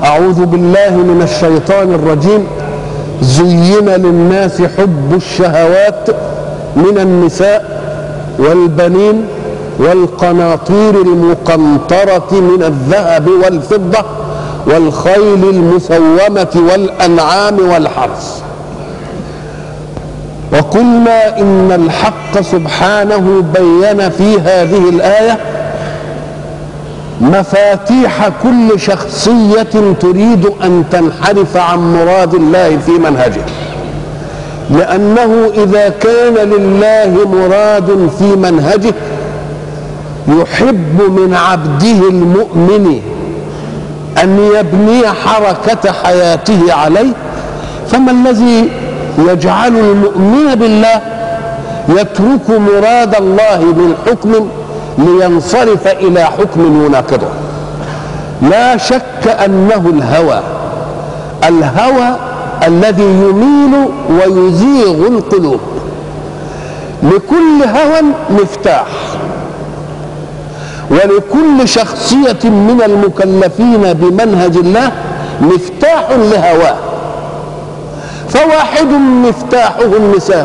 أعوذ بالله من الشيطان الرجيم زين للناس حب الشهوات من النساء والبنين والقناطير المقنطرة من الذهب والفضة والخيل المسومة والأنعام والحرث وقلنا إن الحق سبحانه بين في هذه الآية مفاتيح كل شخصية تريد أن تنحرف عن مراد الله في منهجه لأنه إذا كان لله مراد في منهجه يحب من عبده المؤمن أن يبني حركة حياته عليه فما الذي يجعل المؤمن بالله يترك مراد الله من حكم لينصرف الى حكم يناقضه لا شك انه الهوى الهوى الذي يميل ويزيغ القلوب لكل هوى مفتاح ولكل شخصية من المكلفين بمنهج الله مفتاح لهواه فواحد مفتاحه النساء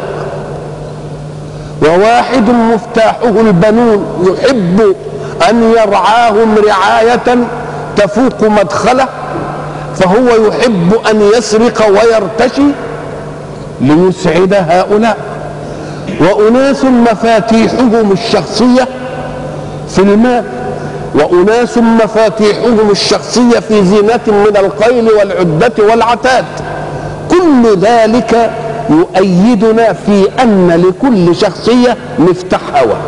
وواحد مفتاحه البنون يحب ان يرعاهم رعايه تفوق مدخله فهو يحب ان يسرق ويرتشي ليسعد هؤلاء واناس مفاتيحهم الشخصيه في المال واناس مفاتيحهم الشخصيه في زينه من القيل والعده والعتاد كل ذلك يؤيدنا في ان لكل شخصيه مفتاح هوى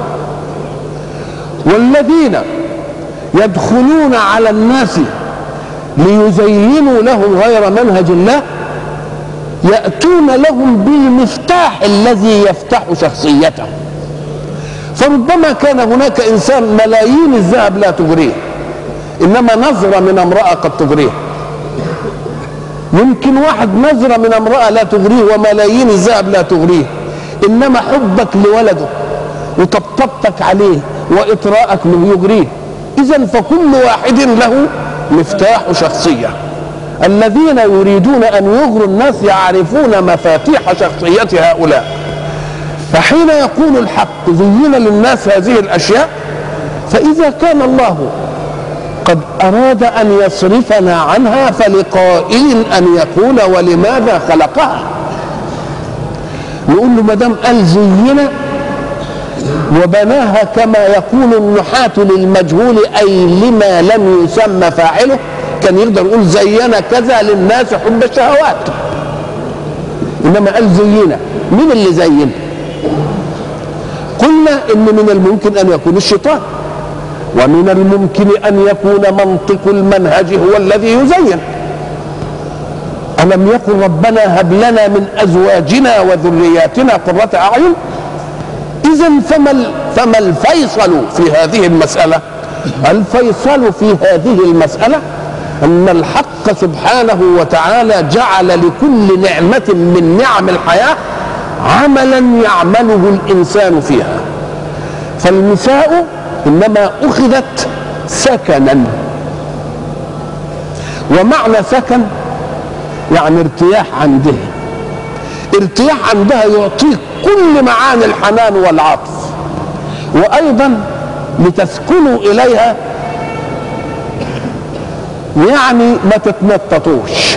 والذين يدخلون على الناس ليزينوا لهم غير منهج الله ياتون لهم بالمفتاح الذي يفتح شخصيته فربما كان هناك انسان ملايين الذهب لا تغريه انما نظره من امراه قد تغريه يمكن واحد نظرة من امرأة لا تغريه وملايين الذهب لا تغريه إنما حبك لولده وطبطبتك عليه وإطراءك له يغريه إذا فكل واحد له مفتاح شخصية الذين يريدون أن يغروا الناس يعرفون مفاتيح شخصية هؤلاء فحين يقول الحق زين للناس هذه الأشياء فإذا كان الله قد أراد أن يصرفنا عنها فلقائل أن يقول ولماذا خلقها نقول له ما دام قال زينا وبناها كما يقول النحاة للمجهول أي لما لم يسمى فاعله كان يقدر يقول زينا كذا للناس حب الشهوات إنما قال زينا مين اللي زين قلنا إن من الممكن أن يكون الشيطان ومن الممكن ان يكون منطق المنهج هو الذي يزين الم يقل ربنا هب لنا من ازواجنا وذرياتنا قره اعين اذا فما فما الفيصل في هذه المساله الفيصل في هذه المساله ان الحق سبحانه وتعالى جعل لكل نعمه من نعم الحياه عملا يعمله الانسان فيها فالنساء انما اخذت سكنا ومعنى سكن يعني ارتياح عندها ارتياح عندها يعطيك كل معاني الحنان والعطف وايضا لتسكنوا اليها يعني ما تتنططوش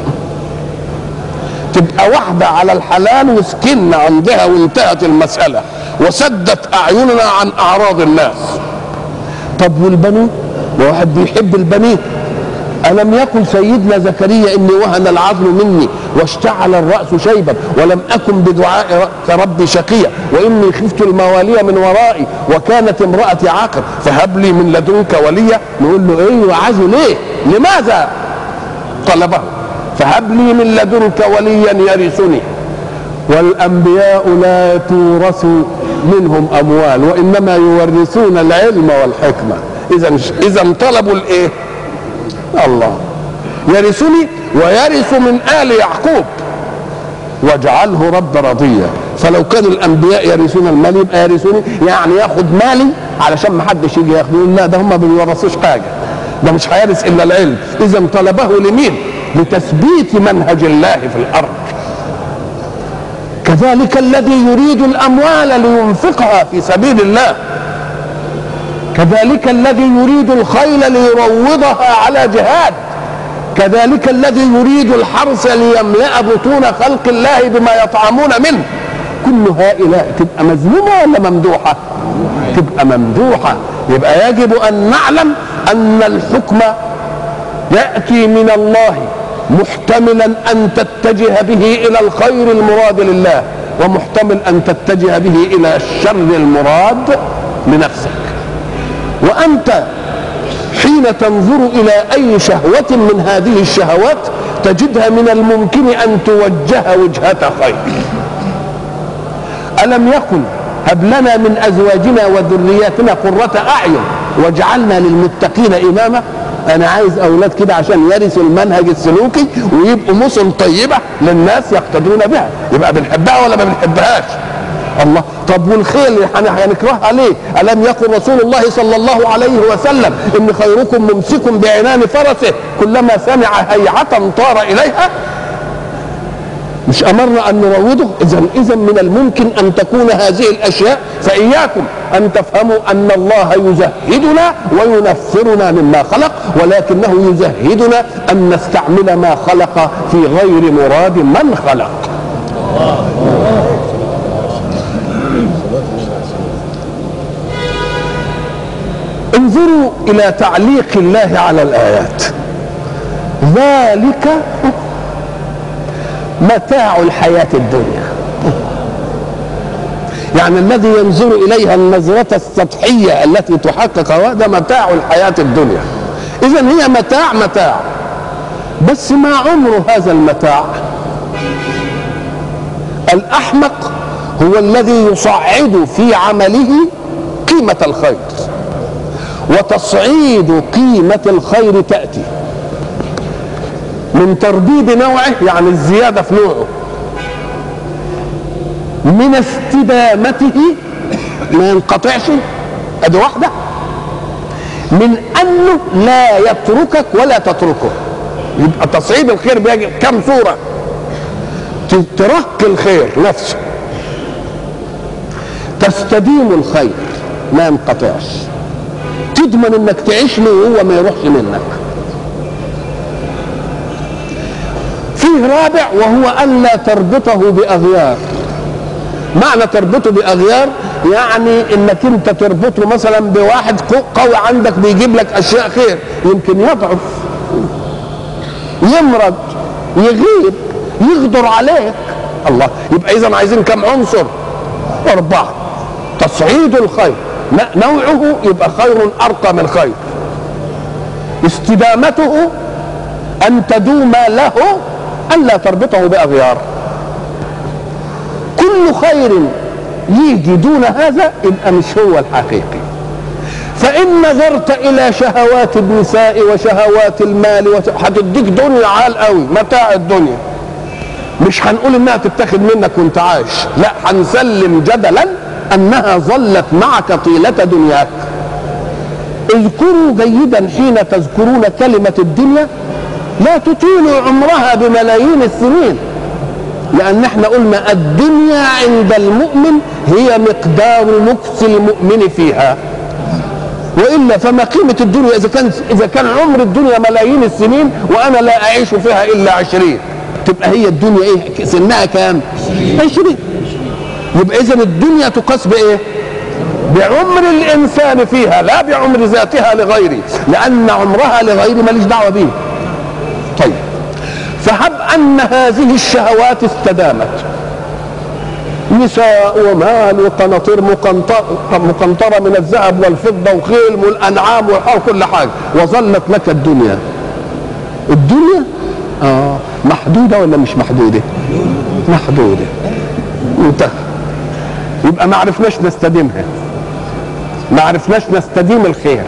تبقى واحدة على الحلال وسكننا عندها وانتهت المسألة وسدت أعيننا عن أعراض الناس طب والبنون واحد بيحب البنين ألم يقل سيدنا زكريا إني وهن العظم مني واشتعل الرأس شيبا ولم أكن بدعاء ربي شقيا وإني خفت الموالي من ورائي وكانت امرأتي عاقر فهب لي من لدنك وليا نقول له إيه وعايزه ليه لماذا طلبه فهب لي من لدنك وليا يرثني والأنبياء لا تورث منهم أموال وإنما يورثون العلم والحكمة إذا إذا طلبوا الإيه؟ الله يرثني ويرث من آل يعقوب واجعله رب رضيا فلو كانوا الانبياء يرثون المال يبقى يرثوني يعني ياخد مالي علشان ما حدش يجي ياخده يقول لا ده هم ما بيورثوش حاجه ده مش هيرث الا العلم اذا طلبه لمين لتثبيت منهج الله في الارض كذلك الذي يريد الاموال لينفقها في سبيل الله كذلك الذي يريد الخيل ليروضها على جهاد كذلك الذي يريد الحرث ليملا بطون خلق الله بما يطعمون منه كل هؤلاء تبقى مذمومه ولا ممدوحه تبقى ممدوحه يبقى يجب ان نعلم ان الحكم ياتي من الله محتملا ان تتجه به الى الخير المراد لله ومحتمل ان تتجه به الى الشر المراد لنفسك وانت حين تنظر الى اي شهوه من هذه الشهوات تجدها من الممكن ان توجه وجهه خير الم يقل هب لنا من ازواجنا وذرياتنا قره اعين واجعلنا للمتقين اماما انا عايز اولاد كده عشان يرثوا المنهج السلوكي ويبقوا مسن طيبه للناس يقتدون بها يبقى بنحبها ولا ما بنحبهاش الله طب والخيل هنكرهها ليه الم يقل رسول الله صلى الله عليه وسلم ان خيركم ممسك بعنان فرسه كلما سمع هيعه طار اليها مش امرنا ان نروضه اذا اذا من الممكن ان تكون هذه الاشياء فاياكم ان تفهموا ان الله يزهدنا وينفرنا مما خلق ولكنه يزهدنا ان نستعمل ما خلق في غير مراد من خلق انظروا الى تعليق الله على الايات ذلك متاع الحياة الدنيا يعني الذي ينظر إليها النظرة السطحية التي تحقق هذا متاع الحياة الدنيا إذا هي متاع متاع بس ما عمر هذا المتاع الأحمق هو الذي يصعد في عمله قيمة الخير وتصعيد قيمة الخير تأتي من ترديد نوعه يعني الزيادة في نوعه من استدامته ما ينقطعش ادي واحدة من انه لا يتركك ولا تتركه يبقى تصعيد الخير بيجي كم صورة ترك الخير نفسه تستديم الخير ما ينقطعش تضمن انك تعيش له وهو ما يروحش منك فيه رابع وهو ألا تربطه بأغيار معنى تربطه بأغيار يعني انك انت تربطه مثلا بواحد قوي عندك بيجيب لك اشياء خير يمكن يضعف يمرض يغيب يغدر عليك الله يبقى اذا عايزين كم عنصر اربعه تصعيد الخير نوعه يبقى خير ارقى من خير استدامته ان تدوم له ألا تربطه بأغيار كل خير يجي دون هذا يبقى مش هو الحقيقي فإن نظرت إلى شهوات النساء وشهوات المال هتديك دنيا عال قوي متاع الدنيا مش هنقول انها تتاخد منك وانت عايش لا هنسلم جدلا انها ظلت معك طيلة دنياك اذكروا جيدا حين تذكرون كلمة الدنيا لا تطيل عمرها بملايين السنين لأن احنا قلنا الدنيا عند المؤمن هي مقدار مكس المؤمن فيها والا فما قيمه الدنيا اذا كان اذا كان عمر الدنيا ملايين السنين وانا لا اعيش فيها الا عشرين تبقى هي الدنيا ايه سنها كام عشرين يبقى اذا الدنيا تقاس بايه بعمر الانسان فيها لا بعمر ذاتها لغيره لان عمرها لغيره ماليش دعوه بيه طيب فهب ان هذه الشهوات استدامت نساء ومال وقناطير مقنطرة من الذهب والفضة وخيل والأنعام وكل حاجة وظلت لك الدنيا الدنيا آه محدودة ولا مش محدودة محدودة انتهى يبقى ما عرفناش نستديمها ما عرفناش نستديم الخير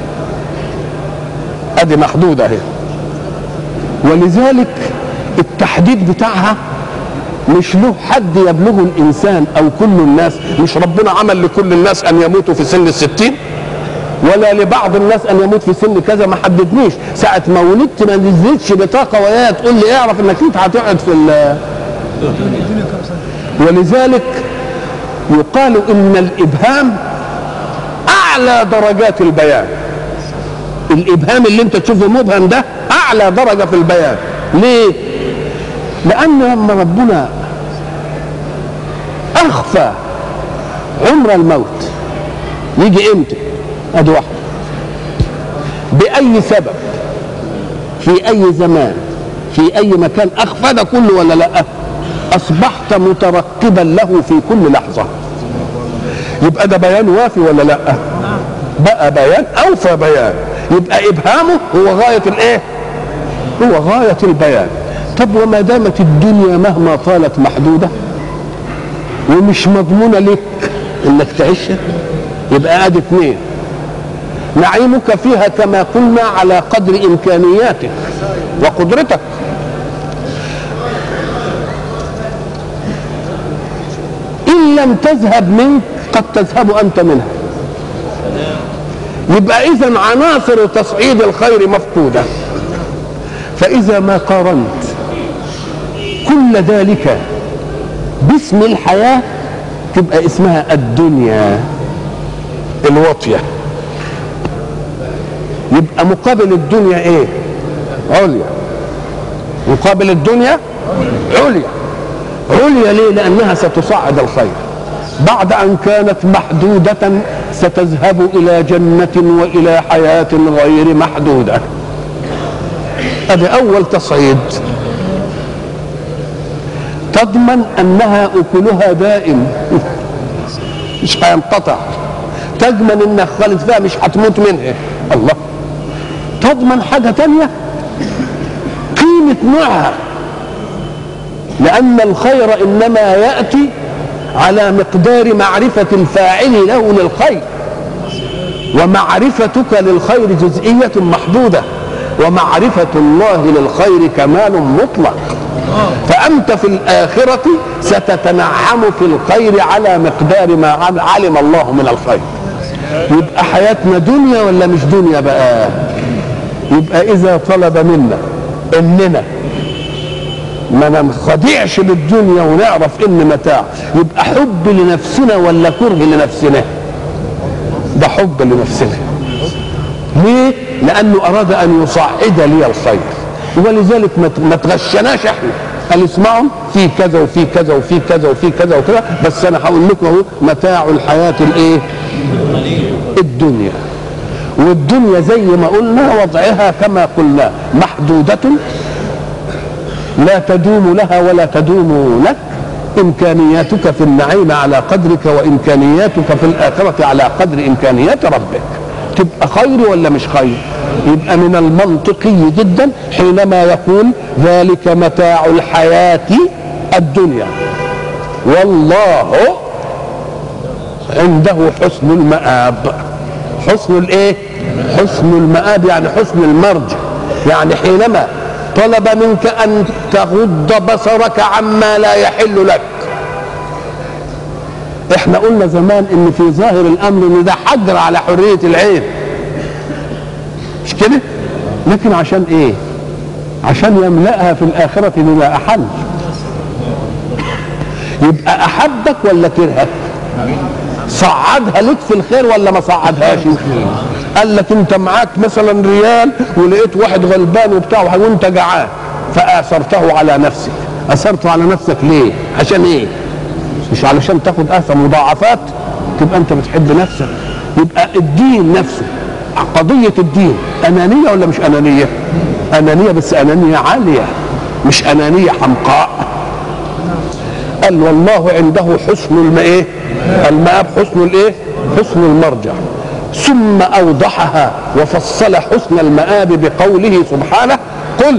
ادي محدودة اهي ولذلك التحديد بتاعها مش له حد يبلغه الانسان او كل الناس مش ربنا عمل لكل الناس ان يموتوا في سن الستين ولا لبعض الناس ان يموت في سن كذا ما حددنيش ساعه ما ولدت ما نزلتش بطاقه ويا تقول لي اعرف انك انت هتقعد في ال- ولذلك يقال ان الابهام اعلى درجات البيان الابهام اللي انت تشوفه مبهم ده اعلى درجه في البيان ليه لان لما ربنا اخفى عمر الموت يجي امتى ادي واحده باي سبب في اي زمان في اي مكان اخفى ده كله ولا لا اصبحت مترقبا له في كل لحظه يبقى ده بيان وافي ولا لا بقى بيان اوفى بيان يبقى ابهامه هو غايه الايه هو غايه البيان طب وما دامت الدنيا مهما طالت محدوده ومش مضمونه لك انك تعيشها يبقى ادي اثنين نعيمك فيها كما قلنا على قدر امكانياتك وقدرتك ان لم تذهب منك قد تذهب انت منها يبقى اذا عناصر تصعيد الخير مفقوده فاذا ما قارنت كل ذلك باسم الحياه تبقى اسمها الدنيا الواطيه يبقى مقابل الدنيا ايه عليا مقابل الدنيا عليا عليا ليه لانها ستصعد الخير بعد ان كانت محدوده ستذهب الى جنه والى حياه غير محدوده هذا اول تصعيد تضمن انها اكلها دائم مش هينقطع تضمن انك خالد فيها مش هتموت منها الله تضمن حاجه تانية قيمه نوعها لان الخير انما ياتي على مقدار معرفه الفاعل له للخير ومعرفتك للخير جزئيه محدوده ومعرفه الله للخير كمال مطلق فأنت في الآخرة ستتنعم في الخير على مقدار ما علم الله من الخير يبقى حياتنا دنيا ولا مش دنيا بقى يبقى إذا طلب منا إننا ما ننخدعش للدنيا ونعرف إن متاع يبقى حب لنفسنا ولا كره لنفسنا ده حب لنفسنا ليه؟ لأنه أراد أن يصعد لي الخير ولذلك ما تغشناش احنا قال اسمعوا في كذا وفي كذا وفي كذا وفي كذا وكذا بس انا هقول لكم اهو متاع الحياه الايه؟ الدنيا والدنيا زي ما قلنا وضعها كما قلنا محدوده لا تدوم لها ولا تدوم لك امكانياتك في النعيم على قدرك وامكانياتك في الاخره على قدر امكانيات ربك تبقى خير ولا مش خير يبقى من المنطقي جدا حينما يقول ذلك متاع الحياة الدنيا والله عنده حسن المآب حسن الايه حسن المآب يعني حسن المرجع يعني حينما طلب منك ان تغض بصرك عما لا يحل لك احنا قلنا زمان ان في ظاهر الامر ان ده حجر على حريه العين مش كده لكن عشان ايه عشان يملأها في الآخرة بما أحل يبقى أحبك ولا كرهك صعدها لك في الخير ولا ما صعدهاش قال لك انت معاك مثلا ريال ولقيت واحد غلبان وبتاع وانت جعان فاثرته على نفسك اثرته على نفسك ليه عشان ايه مش علشان تاخد اثر مضاعفات تبقى انت بتحب نفسك يبقى الدين نفسه قضية الدين أنانية ولا مش أنانية؟ أنانية بس أنانية عالية مش أنانية حمقاء قال والله عنده حسن الم ايه؟ المآب حسن الايه؟ حسن المرجع ثم أوضحها وفصل حسن المآب بقوله سبحانه قل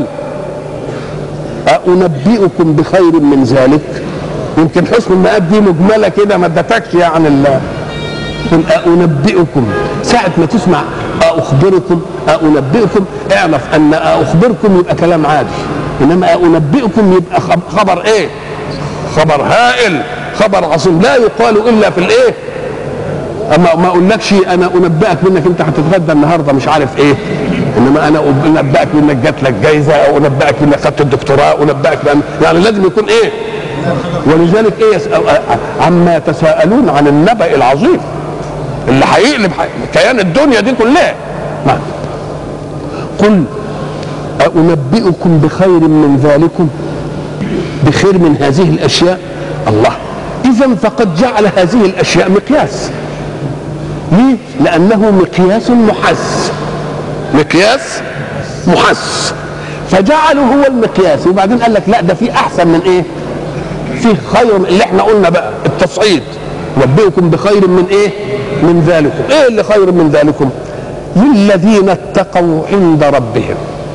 أنبئكم بخير من ذلك يمكن حسن المآب دي مجملة كده ما ادتكش يعني الله قل أنبئكم ساعة ما تسمع أخبركم أنبئكم اعرف أن أخبركم يبقى كلام عادي إنما أنبئكم يبقى خبر إيه؟ خبر هائل خبر عظيم لا يقال إلا في الإيه؟ اما ما اقولكش انا انبئك بانك انت هتتغدى النهارده مش عارف ايه انما انا انبئك بانك جات لك جايزه او انبئك بانك خدت الدكتوراه انبئك بأن يعني لازم يكون ايه ولذلك ايه يسأل عما يتساءلون عن النبأ العظيم اللي هيقلب كيان الدنيا دي كلها ما. قل أنبئكم بخير من ذلكم بخير من هذه الأشياء الله إذا فقد جعل هذه الأشياء مقياس ليه؟ لأنه مقياس محس مقياس محس فجعله هو المقياس وبعدين قال لك لا ده في أحسن من إيه؟ في خير اللي احنا قلنا بقى التصعيد نبئكم بخير من ايه من ذلكم ايه اللي خير من ذلكم للذين اتقوا عند ربهم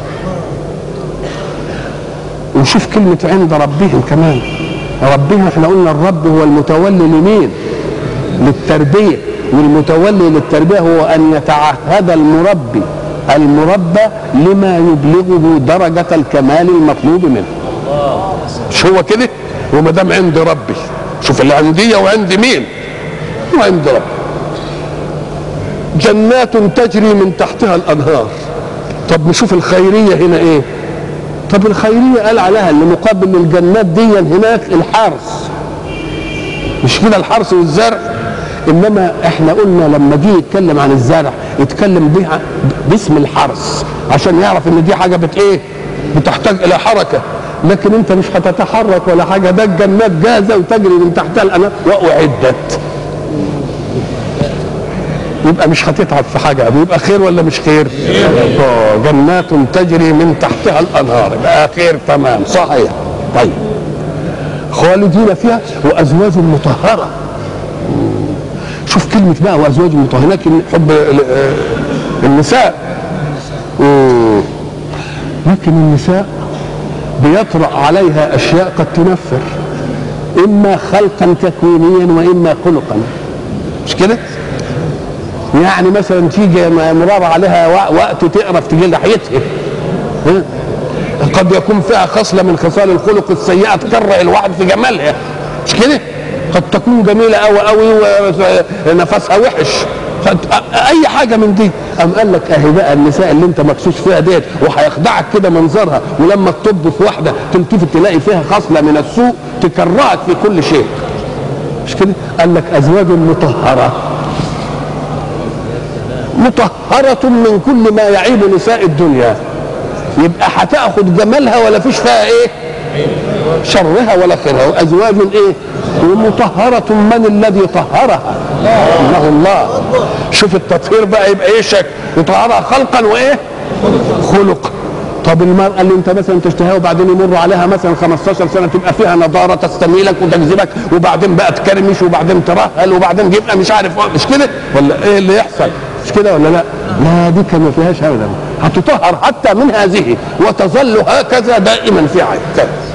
وشوف كلمة عند ربهم كمان ربهم احنا قلنا الرب هو المتولي لمين للتربية والمتولي للتربية هو أن يتعهد المربي المربى لما يبلغه درجة الكمال المطلوب منه مش هو كده وما دام عند ربي شوف اللي عندي وعند مين وعند ربي جنات تجري من تحتها الانهار طب نشوف الخيريه هنا ايه طب الخيريه قال عليها اللي مقابل الجنات دي هناك الحرث مش كده الحرث والزرع انما احنا قلنا لما جه يتكلم عن الزرع يتكلم بها باسم الحرث عشان يعرف ان دي حاجه بت ايه بتحتاج الى حركه لكن انت مش هتتحرك ولا حاجه ده الجنات جاهزه وتجري من تحتها الانهار واعدت يبقى مش هتتعب في حاجه يبقى خير ولا مش خير؟ اه جنات تجري من تحتها الانهار يبقى خير تمام صحيح طيب خالدين فيها وازواج مطهره شوف كلمه بقى وازواج مطهره لكن حب النساء لكن النساء بيطرأ عليها أشياء قد تنفر إما خلقا تكوينيا وإما خلقا مش كده؟ يعني مثلا تيجي مرار عليها وقت تقرف تجي ناحيتها قد يكون فيها خصلة من خصال الخلق السيئة تكره الواحد في جمالها مش كده؟ قد تكون جميلة أوي أوي ونفسها وحش اي حاجه من دي قام قال لك اهي بقى النساء اللي انت مكسوس فيها ديت وهيخدعك كده منظرها ولما تطب في واحده تلتفت تلاقي فيها خصله من السوء تكرهك في كل شيء مش كده قال لك ازواج مطهره مطهرة من كل ما يعيب نساء الدنيا يبقى هتاخد جمالها ولا فيش فيها ايه شرها ولا خيرها وازواج ايه ومطهرة من الذي طهرها انه الله شوف التطهير بقى يبقى ايه شكل يطهرها خلقا وايه خلق طب المرأة اللي انت مثلا تشتهيها وبعدين يمر عليها مثلا 15 سنة تبقى فيها نضارة تستميلك وتجذبك وبعدين بقى تكرمش وبعدين ترهل وبعدين يبقى مش عارف مش كده ولا ايه اللي يحصل مش كده ولا لا لا دي كان ما فيهاش ابدا هتطهر حتى من هذه وتظل هكذا دائما في عين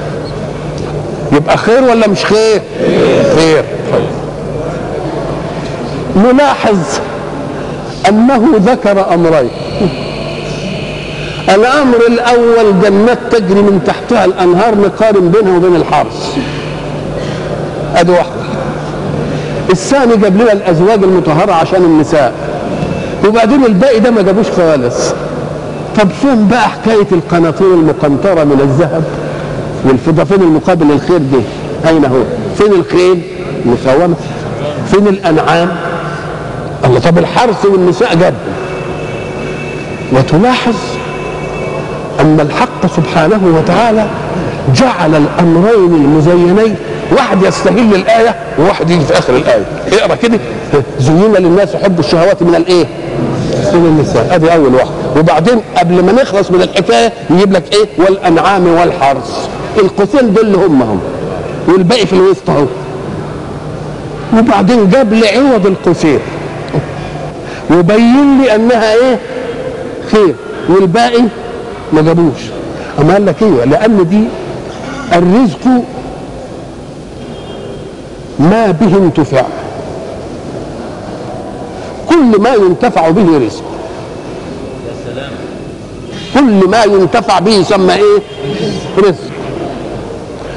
يبقى خير ولا مش خير خير نلاحظ انه ذكر امرين الامر الاول جنات تجري من تحتها الانهار نقارن بينها وبين الحرث ادي واحده الثاني جاب لنا الازواج المطهره عشان النساء وبعدين الباقي ده ما جابوش خالص طب فين بقى حكايه القناطير المقنطره من الذهب والفضه فين المقابل للخير دي اين هو فين الخيل مساومه فين الانعام الله طب الحرث والنساء جد وتلاحظ ان الحق سبحانه وتعالى جعل الامرين المزينين واحد يستهل الايه وواحد يجي في اخر الايه اقرا كده زين للناس حب الشهوات من الايه من النساء ادي اول واحد وبعدين قبل ما نخلص من الحكايه يجيب لك ايه والانعام والحرث القوسين دول اللي هم هم والباقي في الوسط اهو وبعدين جاب لي عوض القوسين وبين لي انها ايه خير والباقي ما جابوش اما قال لك ايوه لان دي الرزق ما به انتفاع كل ما ينتفع به رزق كل ما ينتفع به يسمى ايه رزق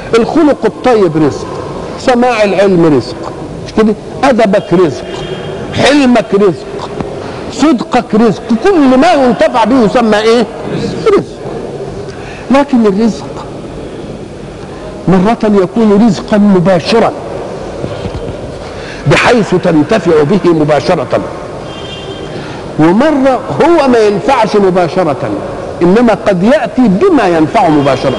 الخلق الطيب رزق سماع العلم رزق مش كده ادبك رزق حلمك رزق صدقك رزق كل ما ينتفع به يسمى ايه رزق لكن الرزق مرة يكون رزقا مباشرا بحيث تنتفع به مباشرة ومرة هو ما ينفعش مباشرة إنما قد يأتي بما ينفع مباشرة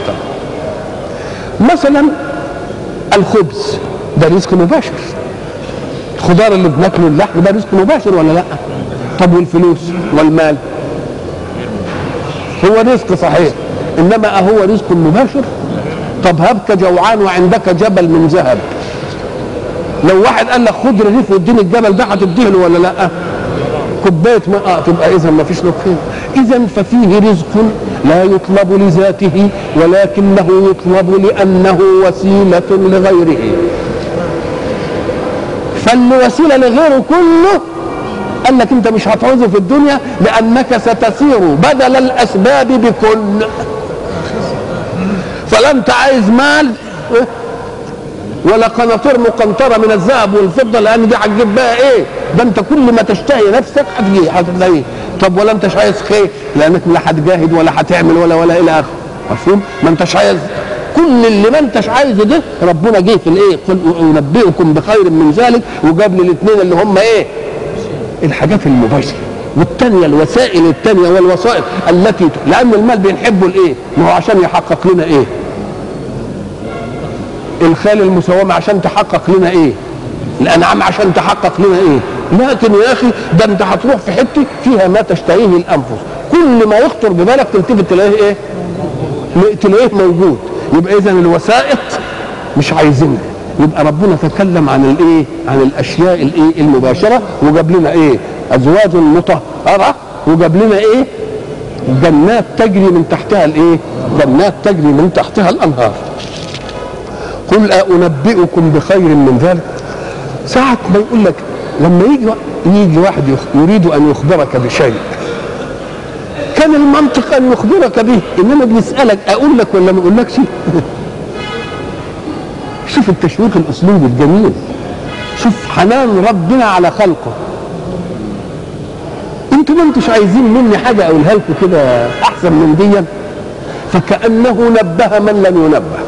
مثلا الخبز ده رزق مباشر الخضار اللي بناكله اللحم ده رزق مباشر ولا لا طب والفلوس والمال هو رزق صحيح انما اهو رزق مباشر طب هبك جوعان وعندك جبل من ذهب لو واحد قال لك خد رغيف واديني الجبل ده هتديه له ولا لا كوبايه ماء آه تبقى اذا ما فيش له خير اذا ففيه رزق لا يطلب لذاته ولكنه يطلب لانه وسيله لغيره فالوسيله لغيره كله قال لك انت مش هتعوزه في الدنيا لانك ستسير بدل الاسباب بكل فلا انت عايز مال ولا قناطير مقنطره من الذهب والفضه لان دي هتجيب بقى ايه ده انت كل ما تشتهي نفسك هتجي هتلاقيه طب ولا انتش عايز خير لانك لا هتجاهد ولا هتعمل ولا ولا الى اخره مفهوم ما انتش عايز كل اللي ما انتش عايزه ده ربنا جه في الايه قل انبئكم بخير من ذلك وجاب لي الاثنين اللي هم ايه الحاجات المباشره والثانيه الوسائل الثانيه والوسائط التي لان المال بنحبه الايه ما هو عشان يحقق لنا ايه الخيل المسومه عشان تحقق لنا ايه الانعام عشان تحقق لنا ايه لكن يا اخي ده انت هتروح في حته فيها ما تشتهيه الانفس كل ما يخطر ببالك تلتفت تلاقيه ايه تلاقيه موجود يبقى اذا الوسائط مش عايزينها يبقى ربنا تكلم عن الايه عن الاشياء الايه المباشره وجاب لنا ايه ازواج مطهره وجاب لنا ايه جنات تجري من تحتها الايه جنات تجري من تحتها الانهار قل أنبئكم بخير من ذلك ساعة ما يقول لك لما يجي يجي واحد يريد أن يخبرك بشيء كان المنطق أن يخبرك به إنما بيسألك أقول لك ولا ما أقولكش شوف التشويق الأسلوبي الجميل شوف حنان ربنا على خلقه انتوا ما انتوش عايزين مني حاجة أقولها لكم كده أحسن من دي فكأنه نبه من لم ينبه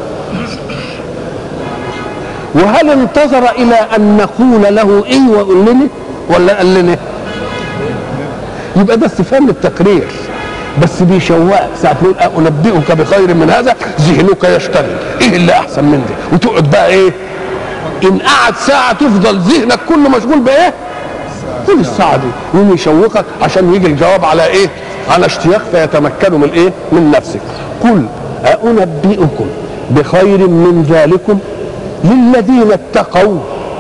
وهل انتظر الى ان نقول له ايه وقول لنا ولا قال لنا يبقى ده استفهام للتقرير بس بيشوقك ساعة نقول أنبئك بخير من هذا ذهنك يشتغل إيه اللي أحسن من ده وتقعد بقى إيه إن قعد ساعة تفضل ذهنك كله مشغول بإيه كل الساعة دي يقوم يشوقك عشان يجي الجواب على إيه على اشتياق فيتمكنوا من إيه من نفسك قل أنبئكم بخير من ذلكم للذين اتقوا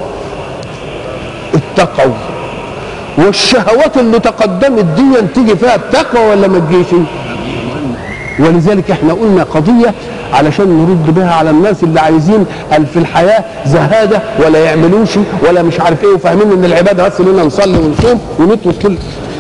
اتقوا والشهوات اللي تقدمت دي تيجي فيها التقوى ولا ما تجيش ولذلك احنا قلنا قضية علشان نرد بها على الناس اللي عايزين في الحياة زهادة ولا يعملوش ولا مش عارف ايه وفاهمين ان العبادة بس اننا نصلي ونصوم ونترك كل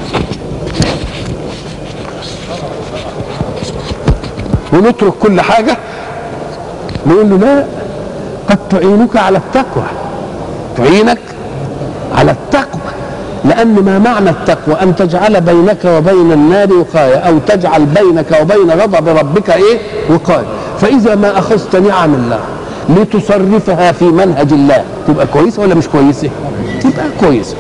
ونترك كل حاجة نقول له لا قد تعينك على التقوى تعينك على التقوى لأن ما معنى التقوى أن تجعل بينك وبين النار وقاية أو تجعل بينك وبين غضب ربك إيه وقاية فإذا ما أخذت نعم الله لتصرفها في منهج الله تبقى كويسة ولا مش كويسة تبقى كويسة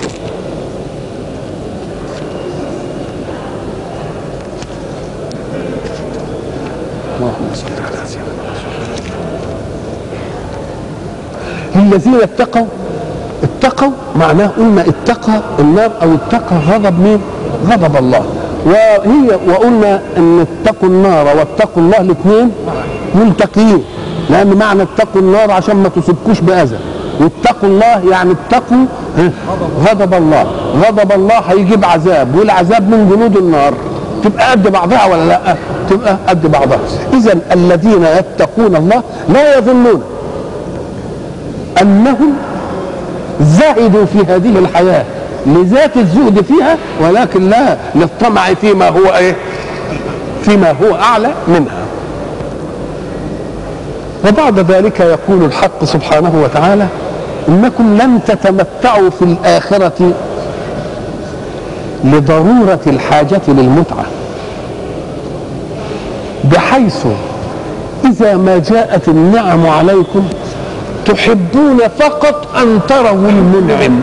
اللهم صل على سيدنا للذين اتقوا اتقوا معناه قلنا اتقى النار او اتقى غضب مين؟ غضب الله وهي وقلنا ان اتقوا النار واتقوا الله الاثنين ملتقيين لان معنى اتقوا النار عشان ما تصبكوش باذى واتقوا الله يعني اتقوا غضب الله غضب الله هيجيب عذاب والعذاب من جنود النار تبقى قد بعضها ولا لا تبقى قد بعضها اذا الذين يتقون الله لا يظنون انهم زهدوا في هذه الحياه لذات الزهد فيها ولكن لا للطمع فيما هو ايه فيما هو اعلى منها وبعد ذلك يقول الحق سبحانه وتعالى انكم لن تتمتعوا في الاخره لضرورة الحاجة للمتعة بحيث إذا ما جاءت النعم عليكم تحبون فقط أن تروا المنعم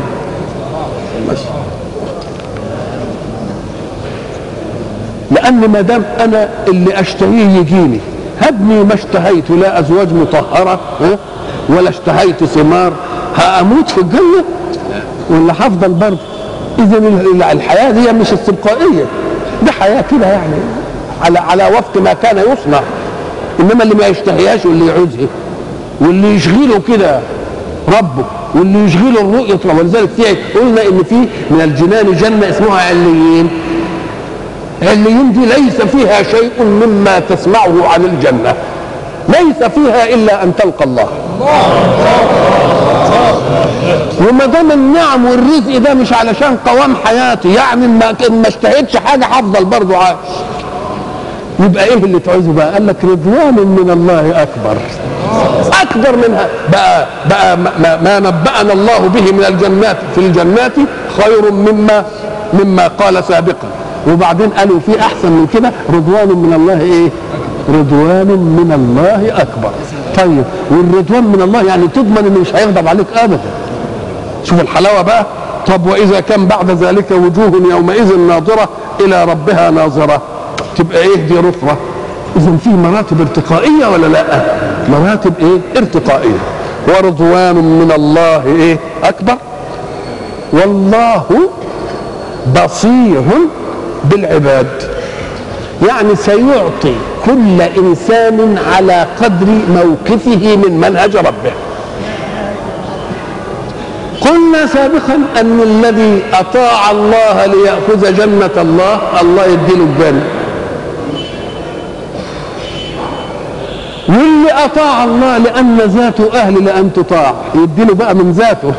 لأن ما دام أنا اللي أشتهيه يجيني هبني ما اشتهيت لا أزواج مطهرة ها؟ ولا اشتهيت ثمار هأموت في الجنة ولا هفضل برضه إذا الحياة دي مش استبقائية ده حياة كده يعني على على وفق ما كان يصنع انما اللي ما يشتهيهاش واللي يعوزها واللي يشغله كده ربه واللي يشغله الرؤية ربه ولذلك في قلنا ان في من الجنان جنة اسمها عليين عليين دي ليس فيها شيء مما تسمعه عن الجنة ليس فيها الا ان تلقى الله وما دام النعم والرزق ده مش علشان قوام حياتي يعني ما ما اشتهيتش حاجه هفضل برضه عايش يبقى ايه اللي تعوزه بقى قال لك رضوان من الله اكبر اكبر منها بقى بقى ما, ما نبأنا الله به من الجنات في الجنات خير مما مما قال سابقا وبعدين قالوا في احسن من كده رضوان من الله ايه رضوان من الله اكبر طيب والرضوان من الله يعني تضمن انه مش هيغضب عليك ابدا شوف الحلاوه بقى طب واذا كان بعد ذلك وجوه يومئذ ناظره الى ربها ناظره تبقى ايه دي رفرة اذا في مراتب ارتقائية ولا لا مراتب ايه ارتقائية ورضوان من الله ايه اكبر والله بصير بالعباد يعني سيعطي كل انسان على قدر موقفه من منهج ربه قلنا سابقا ان الذي اطاع الله لياخذ جنه الله الله يديله الجنه واللي اطاع الله لان ذاته اهل لان تطاع يديله بقى من ذاته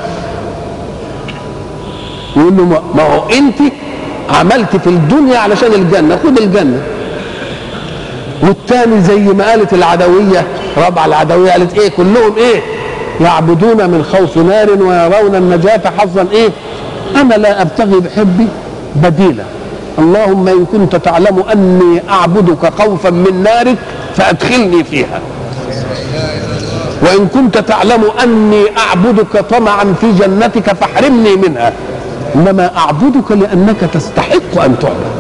يقول له ما هو انت عملت في الدنيا علشان الجنه خد الجنه والتاني زي ما قالت العدويه رابعه العدويه قالت ايه كلهم ايه يعبدون من خوف نار ويرون النجاة حظا ايه انا لا ابتغي بحبي بديلا اللهم ان كنت تعلم اني اعبدك خوفا من نارك فادخلني فيها وان كنت تعلم اني اعبدك طمعا في جنتك فاحرمني منها انما اعبدك لانك تستحق ان تعبد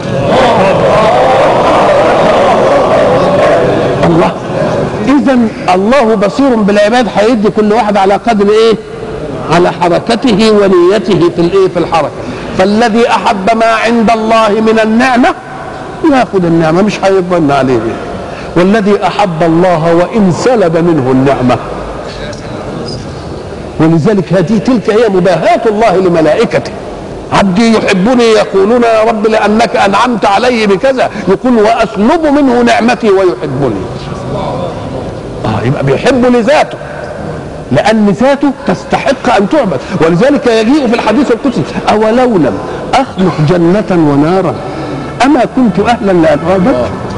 الله اذا الله بصير بالعباد هيدي كل واحد على قدر ايه على حركته ونيته في الايه في الحركه فالذي احب ما عند الله من النعمه ياخذ النعمه مش هيظن عليه والذي احب الله وان سلب منه النعمه ولذلك هذه تلك هي مباهاة الله لملائكته عبدي يحبني يقولون يا رب لانك انعمت علي بكذا يقول واسلب منه نعمتي ويحبني اه يبقى بيحب لذاته لان ذاته تستحق ان تعبد ولذلك يجيء في الحديث القدسي اولو لم اخلق جنه ونارا اما كنت اهلا لان اعبد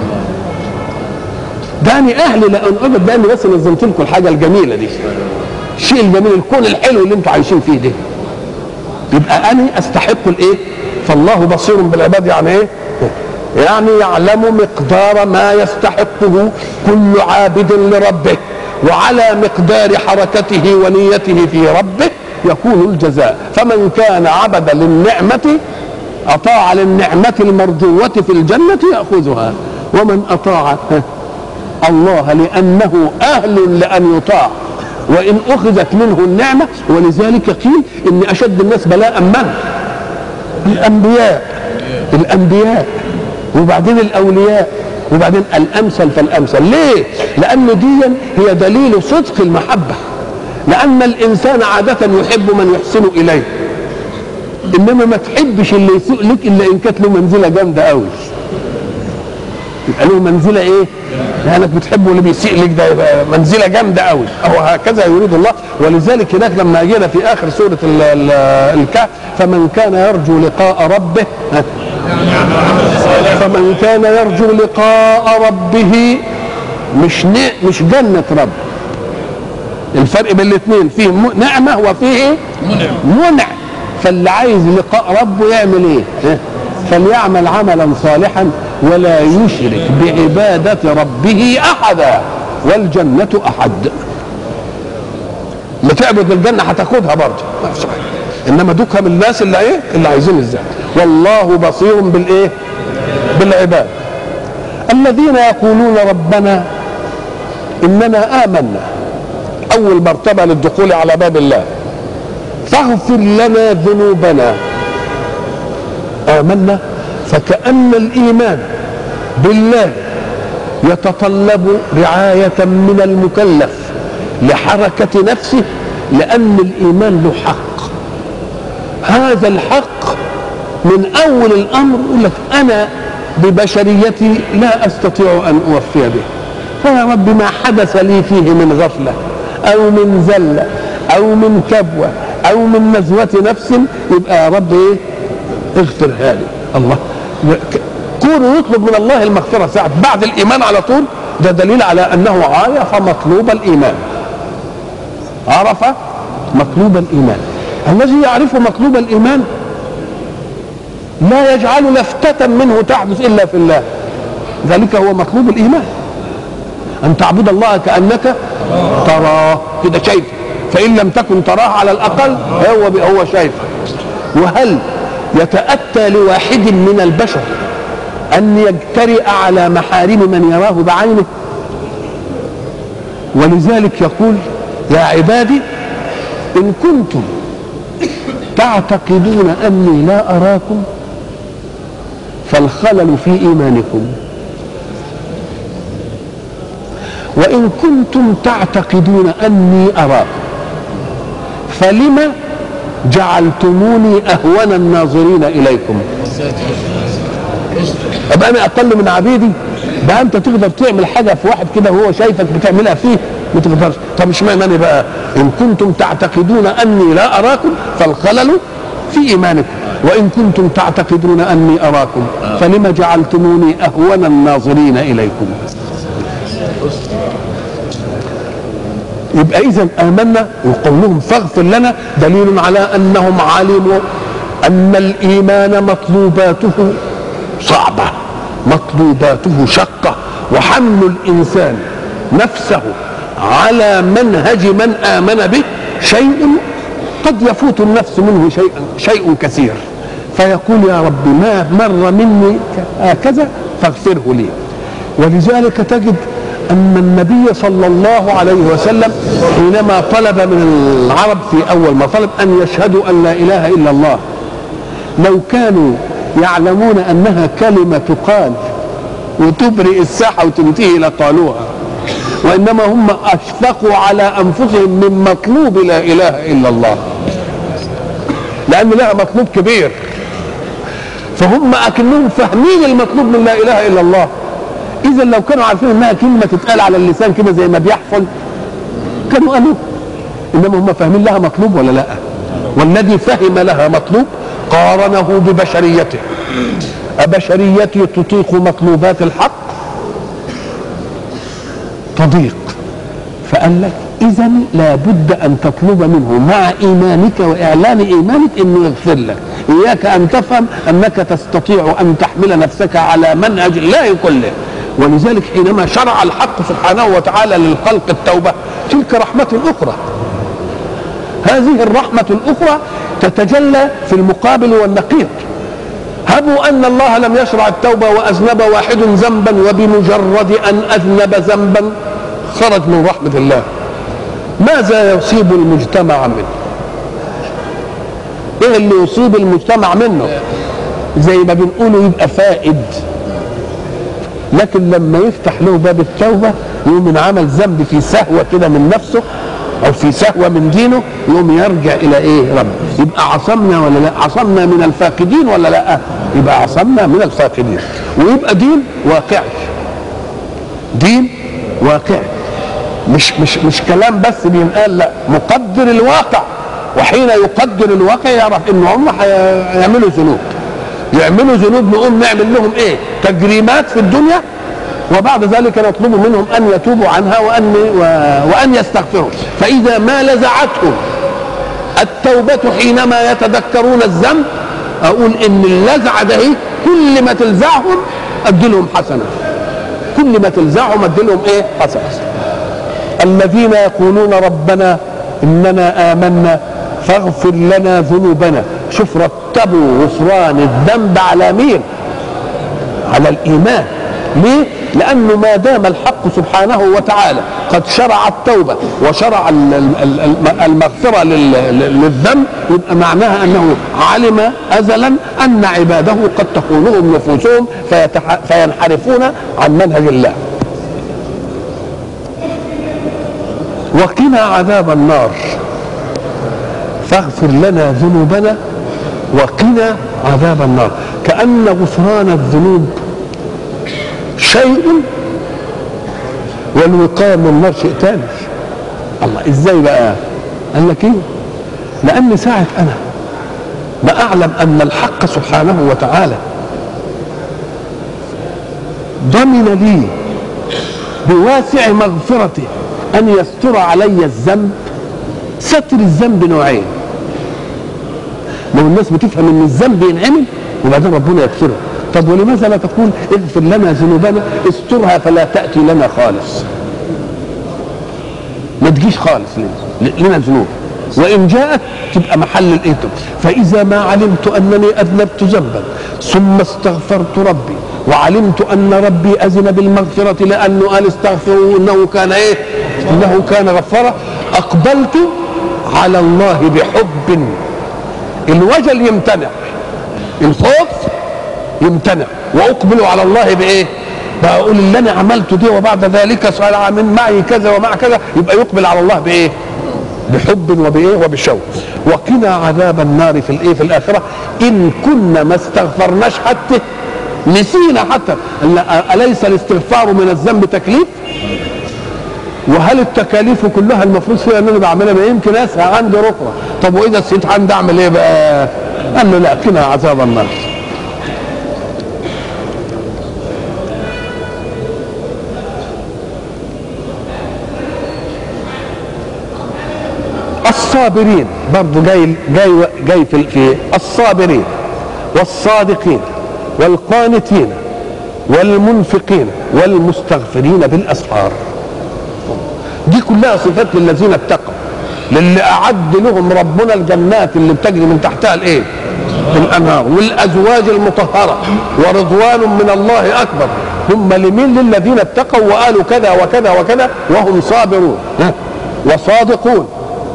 داني اهلي لان اعبد لاني بس نظمت لكم الحاجه الجميله دي الشيء الجميل الكون الحلو اللي انتم عايشين فيه ده يبقى انا استحق الايه فالله بصير بالعباد يعني ايه يعني يعلم مقدار ما يستحقه كل عابد لربه وعلى مقدار حركته ونيته في ربه يكون الجزاء فمن كان عبد للنعمة أطاع للنعمة المرجوة في الجنة يأخذها ومن أطاع الله لأنه أهل لأن يطاع وإن أخذت منه النعمة ولذلك قيل إن أشد الناس بلاء من؟ الأنبياء الأنبياء وبعدين الأولياء وبعدين الأمثل فالأمثل ليه؟ لأن دي هي دليل صدق المحبة لأن الإنسان عادة يحب من يحسن إليه إنما ما تحبش اللي يسوء لك إلا إن كانت له منزلة جامدة أوي يبقى له منزلة إيه؟ لأنك بتحبه اللي بيسيء لك ده يبقى منزلة جامدة أوي أو هكذا يريد الله ولذلك هناك لما جينا في آخر سورة الكهف فمن كان يرجو لقاء ربه فمن كان يرجو لقاء ربه مش مش جنة رب الفرق بين الاثنين فيه نعمة وفيه منعم منعم فاللي عايز لقاء ربه يعمل ايه؟ فليعمل عملا صالحا ولا يشرك بعبادة ربه أحدا والجنة أحد ما تعبد الجنة هتاخدها برضه انما دوكها من الناس اللي ايه اللي عايزين الزهد والله بصير بالايه بالعباد الذين يقولون ربنا اننا امنا اول مرتبه للدخول على باب الله فاغفر لنا ذنوبنا امنا فكان الايمان بالله يتطلب رعايه من المكلف لحركه نفسه لان الايمان له حق هذا الحق من اول الامر يقول لك انا ببشريتي لا استطيع ان اوفي به فيا رب ما حدث لي فيه من غفله او من زله او من كبوه او من نزوه نفس يبقى يا رب ايه اغفرها لي الله كونه يطلب من الله المغفره ساعه بعد الايمان على طول ده دليل على انه عرف مطلوب الايمان عرف مطلوب الايمان الذي يعرف مطلوب الايمان لا يجعل لفتة منه تحدث الا في الله ذلك هو مطلوب الايمان ان تعبد الله كانك تراه كده شايفه فان لم تكن تراه على الاقل هو هو شايفه وهل يتاتى لواحد من البشر ان يجترئ على محارم من يراه بعينه ولذلك يقول يا عبادي ان كنتم تعتقدون اني لا اراكم فالخلل في ايمانكم وان كنتم تعتقدون اني اراكم فلم جعلتموني اهون الناظرين اليكم ابقى انا اقل من عبيدي ده انت تقدر تعمل حاجه في واحد كده وهو شايفك بتعملها فيه ما تقدرش طب اشمعنى انا بقى ان كنتم تعتقدون اني لا اراكم فالخلل في ايمانكم وان كنتم تعتقدون اني اراكم فلم جعلتموني اهون الناظرين اليكم يبقى اذا امنا وقولهم فاغفر لنا دليل على انهم علموا ان الايمان مطلوباته صعبه مطلوباته شقه وحمل الانسان نفسه على منهج من امن به شيء قد يفوت النفس منه شيء شيء كثير فيقول يا رب ما مر مني هكذا فاغفره لي ولذلك تجد أن النبي صلى الله عليه وسلم حينما طلب من العرب في أول ما طلب أن يشهدوا أن لا إله إلا الله لو كانوا يعلمون أنها كلمة تقال وتبرئ الساحة وتنتهي لقالوها وإنما هم أشفقوا على أنفسهم من مطلوب لا إله إلا الله لأن لها مطلوب كبير فهم أكنهم فاهمين المطلوب من لا إله إلا الله اذا لو كانوا عارفين انها كلمه تتقال على اللسان كده زي ما بيحصل كانوا قالوا انما هم فاهمين لها مطلوب ولا لا والذي فهم لها مطلوب قارنه ببشريته أبشريتي تطيق مطلوبات الحق تضيق فقال لك إذا لابد أن تطلب منه مع إيمانك وإعلان إيمانك أنه يغفر لك إياك أن تفهم أنك تستطيع أن تحمل نفسك على منهج الله كله ولذلك حينما شرع الحق سبحانه وتعالى للخلق التوبة تلك رحمة أخرى هذه الرحمة الأخرى تتجلى في المقابل والنقيض هبوا أن الله لم يشرع التوبة وأذنب واحد ذنبا وبمجرد أن أذنب ذنبا خرج من رحمة الله ماذا يصيب المجتمع منه ايه اللي يصيب المجتمع منه زي ما بنقوله يبقى فائد لكن لما يفتح له باب التوبة يقوم من عمل ذنب في سهوة كده من نفسه أو في سهوة من دينه يقوم يرجع إلى إيه رب يبقى عصمنا ولا لا عصمنا من الفاقدين ولا لا يبقى عصمنا من الفاقدين ويبقى دين واقعي دين واقعي مش مش مش كلام بس بينقال لا مقدر الواقع وحين يقدر الواقع يعرف ان هم هيعملوا ذنوب يعملوا ذنوب نقوم نعمل لهم ايه تجريمات في الدنيا وبعد ذلك نطلب منهم ان يتوبوا عنها وان وان يستغفروا فاذا ما لزعتهم التوبه حينما يتذكرون الذنب اقول ان اللزعه ده ايه كل ما تلزعهم ادي لهم حسنه كل ما تلزعهم ادي لهم ايه حسنه الذين يقولون ربنا اننا امنا فاغفر لنا ذنوبنا شوف رتبوا غفران الذنب على مين على الايمان ليه لانه ما دام الحق سبحانه وتعالى قد شرع التوبه وشرع ال- ال- ال- المغفره لل- للذنب يبقى معناها انه علم ازلا ان عباده قد تخونهم نفوسهم فيتح- فينحرفون عن منهج الله وقنا عذاب النار فاغفر لنا ذنوبنا وقنا عذاب النار كأن غفران الذنوب شيء والوقاية من النار شيء ثاني الله ازاي بقى قال لك ايه لان ساعة انا ما اعلم ان الحق سبحانه وتعالى ضمن لي بواسع مغفرته ان يستر علي الذنب ستر الذنب نوعين لو الناس بتفهم ان الذنب ينعمل وبعدين ربنا يغفره طب ولماذا لا تقول اغفر لنا ذنوبنا استرها فلا تاتي لنا خالص ما تجيش خالص لنا لنا ذنوب وان جاءت تبقى محل الايه فاذا ما علمت انني اذنبت ذنبا ثم استغفرت ربي وعلمت ان ربي اذن بالمغفره لانه قال استغفروا انه كان ايه انه كان غفارا اقبلت على الله بحب الوجل يمتنع الخوف يمتنع واقبل على الله بايه بقول اللي انا عملته دي وبعد ذلك صار من معي كذا ومع كذا يبقى يقبل على الله بايه بحب وبايه وبشوق وقنا عذاب النار في الايه في الاخره ان كنا ما استغفرناش حتى نسينا حتى ألا- اليس الاستغفار من الذنب تكليف وهل التكاليف كلها المفروض فيها ان انا بعملها ما يمكن اسهى عندي ركبه طب واذا نسيت عندي اعمل ايه بقى قال له لا قنا عذاب النار الصابرين برضه جاي جاي جاي في في الصابرين والصادقين والقانتين والمنفقين والمستغفرين بالاسحار دي كلها صفات للذين اتقوا للي اعد لهم ربنا الجنات اللي بتجري من تحتها الايه الانهار والازواج المطهره ورضوان من الله اكبر هم لمين للذين اتقوا وقالوا كذا وكذا وكذا وهم صابرون ها؟ وصادقون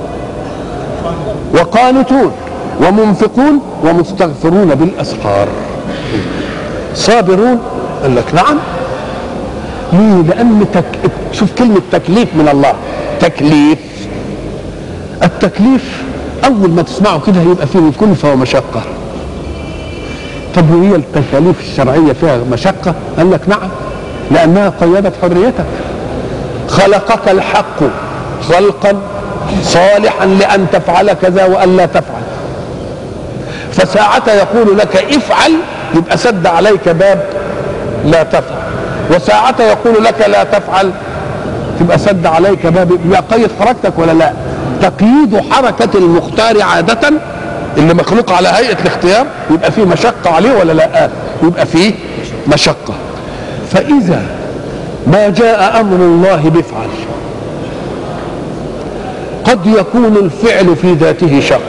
وقانتون ومنفقون ومستغفرون بالاسحار صابرون قال لك نعم ليه لان تك... شوف كلمه تكليف من الله تكليف التكليف اول ما تسمعه كده يبقى فيه كلفه ومشقه طب وهي التكاليف الشرعيه فيها مشقه قال لك نعم لانها قيدت حريتك خلقك الحق خلقا صالحا لان تفعل كذا والا تفعل فساعة يقول لك افعل يبقى سد عليك باب لا تفعل وساعة يقول لك لا تفعل تبقى سد عليك باب يبقى قيد حركتك ولا لا تقييد حركة المختار عادة اللي مخلوق على هيئة الاختيار يبقى فيه مشقة عليه ولا لا يبقى فيه مشقة فإذا ما جاء أمر الله بفعل قد يكون الفعل في ذاته شقا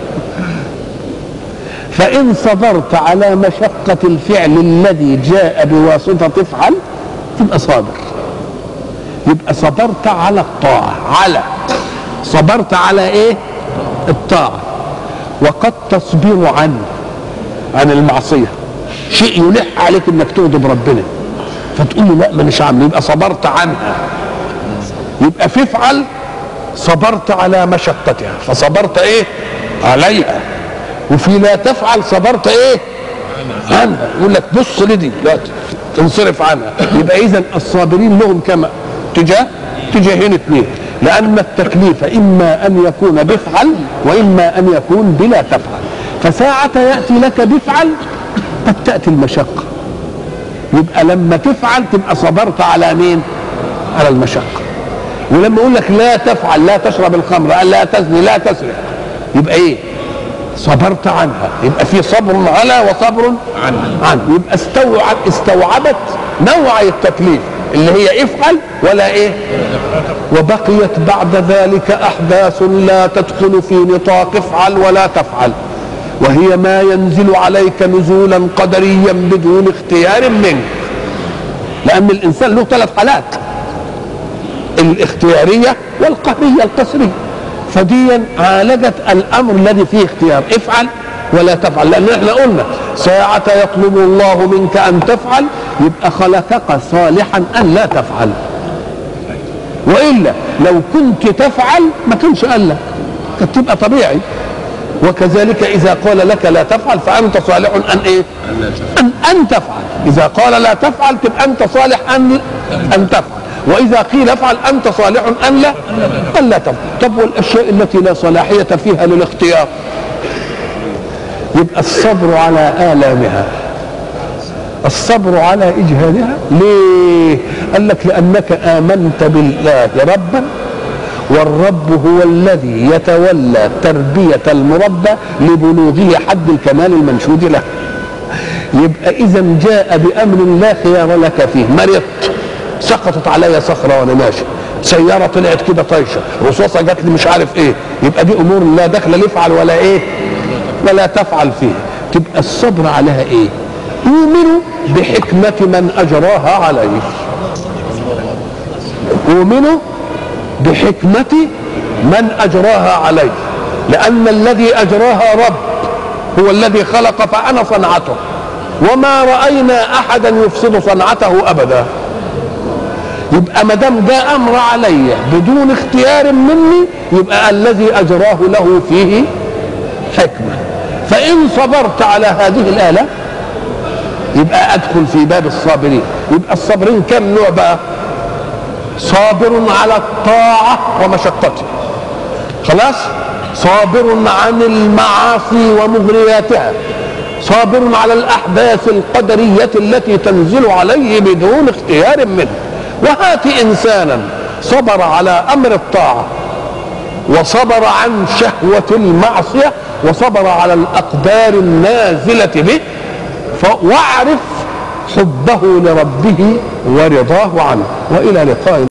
فإن صبرت على مشقة الفعل الذي جاء بواسطة افعل تبقى صابر يبقى صبرت على الطاعة على صبرت على ايه الطاعة وقد تصبر عن عن المعصية شيء يلح عليك انك تغضب ربنا فتقول له لا مانيش عامل يبقى صبرت عنها يبقى في افعل صبرت على مشقتها فصبرت ايه عليها وفي لا تفعل صبرت ايه عنها يقول لك بص لدي لا تنصرف عنها يبقى اذا الصابرين لهم كما تجاه تجاهين اثنين لان التكليف اما ان يكون بفعل واما ان يكون بلا تفعل فساعة يأتي لك بفعل قد تأتي المشقة يبقى لما تفعل تبقى صبرت على مين على المشقة ولما يقول لك لا تفعل لا تشرب الخمر قال لا تزني لا تسرق يبقى ايه صبرت عنها يبقى في صبر على وصبر عنها. عنه يبقى استوعب استوعبت نوع التكليف اللي هي افعل ولا ايه وبقيت بعد ذلك احداث لا تدخل في نطاق افعل ولا تفعل وهي ما ينزل عليك نزولا قدريا بدون اختيار منك لان الانسان له ثلاث حالات الاختياريه والقهريه القسريه فديا عالجت الامر الذي فيه اختيار افعل ولا تفعل لان احنا قلنا ساعة يطلب الله منك ان تفعل يبقى خلقك صالحا ان لا تفعل والا لو كنت تفعل ما كانش قال لك كانت تبقى طبيعي وكذلك اذا قال لك لا تفعل فانت صالح ان ايه ان ان تفعل اذا قال لا تفعل تبقى انت صالح ان ان تفعل واذا قيل افعل انت صالح ان لا ان لا تفعل طب والاشياء التي لا صلاحيه فيها للاختيار يبقى الصبر على آلامها الصبر على إجهادها ليه قال لك لأنك آمنت بالله ربا والرب هو الذي يتولى تربية المربى لبلوغه حد الكمال المنشود له يبقى إذا جاء بأمر لا خيار لك فيه مرضت سقطت علي صخرة وأنا ماشي سيارة طلعت كده طايشة رصاصة جات لي مش عارف ايه يبقى دي امور لا دخل يفعل ولا ايه ولا تفعل فيه تبقى الصبر عليها ايه يؤمن بحكمة من أجراها عليه يؤمن بحكمة من أجراها عليه لأن الذي أجراها رب هو الذي خلق فأنا صنعته وما رأينا أحدا يفسد صنعته أبدا يبقى ما دام ده امر علي بدون اختيار مني يبقى الذي اجراه له فيه حكمه فان صبرت على هذه الاله يبقى ادخل في باب الصابرين يبقى الصابرين كم نوع بقى صابر على الطاعه ومشقتها خلاص صابر عن المعاصي ومغرياتها صابر على الاحداث القدريه التي تنزل عليه بدون اختيار منه وهات انسانا صبر على امر الطاعه وصبر عن شهوه المعصيه وصبر على الاقدار النازله به واعرف حبه لربه ورضاه عنه والى لقاء